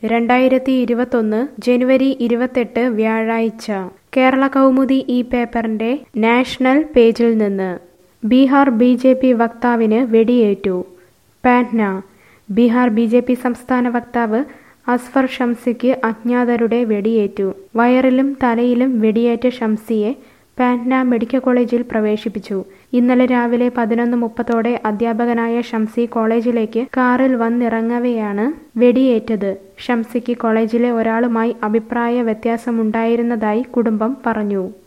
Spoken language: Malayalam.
രണ്ടായിരത്തി ഇരുപത്തൊന്ന് ജനുവരി ഇരുപത്തെട്ട് വ്യാഴാഴ്ച കേരള കൗമുദി ഈ പേപ്പറിന്റെ നാഷണൽ പേജിൽ നിന്ന് ബീഹാർ ബി ജെ പി വക്താവിന് വെടിയേറ്റു Patna Bihar B J P സംസ്ഥാന വക്താവ് അസ്ഫർ ഷംസിക്ക് അജ്ഞാതരുടെ വെടിയേറ്റു വയറിലും തലയിലും വെടിയേറ്റ ഷംസിയെ പാറ്റ്ന മെഡിക്കൽ കോളേജിൽ പ്രവേശിപ്പിച്ചു ഇന്നലെ രാവിലെ പതിനൊന്ന് മുപ്പതോടെ അധ്യാപകനായ ഷംസി കോളേജിലേക്ക് കാറിൽ വന്നിറങ്ങവെയാണ് വെടിയേറ്റത് ഷംസിക്ക് കോളേജിലെ ഒരാളുമായി അഭിപ്രായ വ്യത്യാസമുണ്ടായിരുന്നതായി കുടുംബം പറഞ്ഞു